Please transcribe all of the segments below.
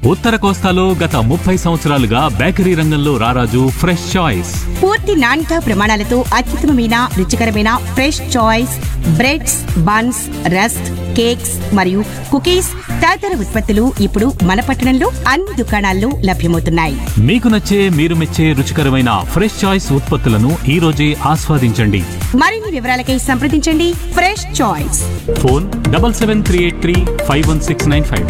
ఉత్తర కోస్తాలో గత ముప్పై సంవత్సరాలుగా బేకరీ రంగంలో రారాజు ఫ్రెష్ చాయిస్ పూర్తి నాణ్యత ప్రమాణాలతో అత్యుత్తమమైన రుచికరమైన fresh choice breads buns rusk cakes మరియు కుకీస్ తదితర ఉత్పత్తులు ఇప్పుడు మన పట్టణంలో అన్ని దుకాణాల్లో లభ్యమవుతున్నాయి మీకు నచ్చే మీరు మెచ్చే రుచికరమైన ఫ్రెష్ చాయిస్ ఉత్పత్తులను ఈ రోజే ఆస్వాదించండి మరిన్ని వివరాలకై సంప్రదించండి fresh choice phone double seven three eight three five one six nine five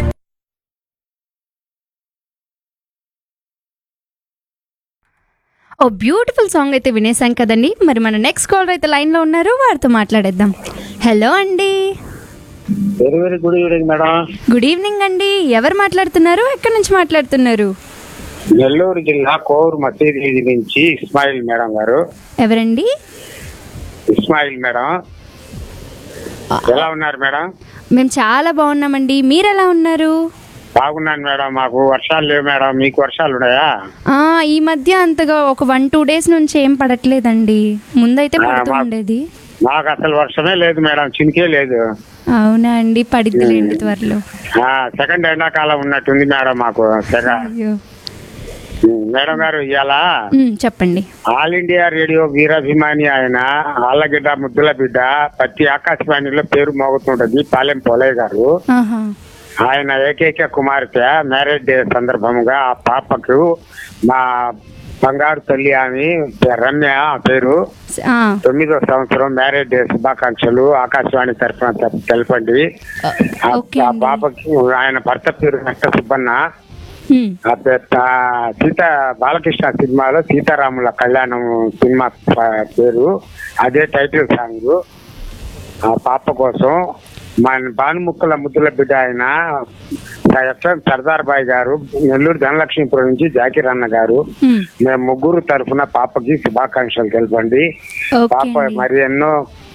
ఓ బ్యూటిఫుల్ సాంగ్ అయితే వినేసాం కదండి మరి మన నెక్స్ట్ కాలర్ అయితే లైన్లో ఉన్నారు వారితో మాట్లాడేద్దాం హలో అండి very very good evening madam good evening అండి ఎవరు మాట్లాడుతున్నారు ఎక్కడి నుంచి మాట్లాడుతున్నారు నెల్లూరు జిల్లా కోవూరు మసీద్ వీధి నుంచి ఇస్మాయిల్ మేడం గారు ఎవరండి ఇస్మాయిల్ మేడం ఎలా ఉన్నారు మేడం మేము చాలా బాగున్నామండి మీరు ఎలా ఉన్నారు బాగున్నాను మేడం మాకు వర్షాలు లేవు మేడం మీకు వర్షాలు ఉన్నాయా ఆ, ఈ మధ్య అంతగా ఒక వన్ టూ డేస్ నుంచి ఏం పడట్లేదండి ముందైతే ఆ, పడుతూ మా- ఉండేది మాకు అసలు వర్షమే లేదు మేడం చినికే లేదు అవునా అండి పడిద్దిలేండి త్వరలో ఆ, సెకండ్ ఎండాకాలం ఉన్నట్టుంది మేడం మాకు సెగ అయ్యో మేడం గారు ఇవాళ ఉమ్, చెప్పండి ఆల్ ఇండియా రేడియో వీరాభిమాని ఆయన ఆళ్ళగిడ్డ ముద్దుల బిడ్డ ప్రతి ఆకాశవాణిలో పేరు మోగుతుంటది పాలెం పోలయ్య గారు ఆహా ఆయన ఏకైక కుమార్తె మ్యారేజ్ డే సందర్భంగా ఆ పాపకు మా బంగారు తల్లి ఆమె రమ్య ఆ పేరు స- ఆ, తొమ్మిదో సంవత్సరం మ్యారేజ్ డే శుభాకాంక్షలు ఆకాశవాణి తరఫున తె- తెలపండి ఆ ఓకే ఆ అండి. పాపకి ఆయన భర్త పేరు నక్క సుబ్బన్న ఉమ్, ఆ పెద్ద సీత బాలకృష్ణ సినిమాలో సీతారాముల కళ్యాణం సినిమా ప- పేరు అదే టైటిల్ సాంగ్ ఆ పాప కోసం మన భానుముక్కల ముద్దుల బిడ్డ ఆయన ఎఫ్ఎం సర్దార్ బాయ్ గారు నెల్లూరు ధనలక్ష్మీపురం నుంచి జాకీర్ అన్న గారు ఉమ్. మేము ముగ్గురు తరఫున పాపకి శుభాకాంక్షలు తెలపండి ఓకే పాప అండి. మరి ఎన్నో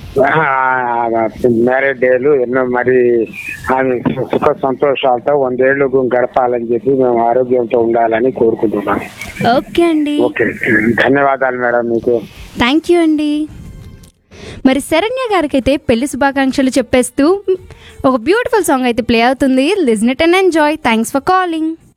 మ్యారేజ్ డేలు ఎన్నో మరి ఆమె సు- సుఖ సంతోషాలతో వందేళ్లు గడపాలని చెప్పి మేము ఆరోగ్యంతో ఉండాలని కోరుకుంటున్నాం ఓకే అండి ఓకే ధన్యవాదాలు మేడం మీకు థ్యాంక్ యూ అండి మరి శరణ్య గారికి అయితే పెళ్లి శుభాకాంక్షలు చెప్పేస్తూ ఒక బ్యూటిఫుల్ సాంగ్ అయితే ప్లే అవుతుంది listen it and enjoy thanks for calling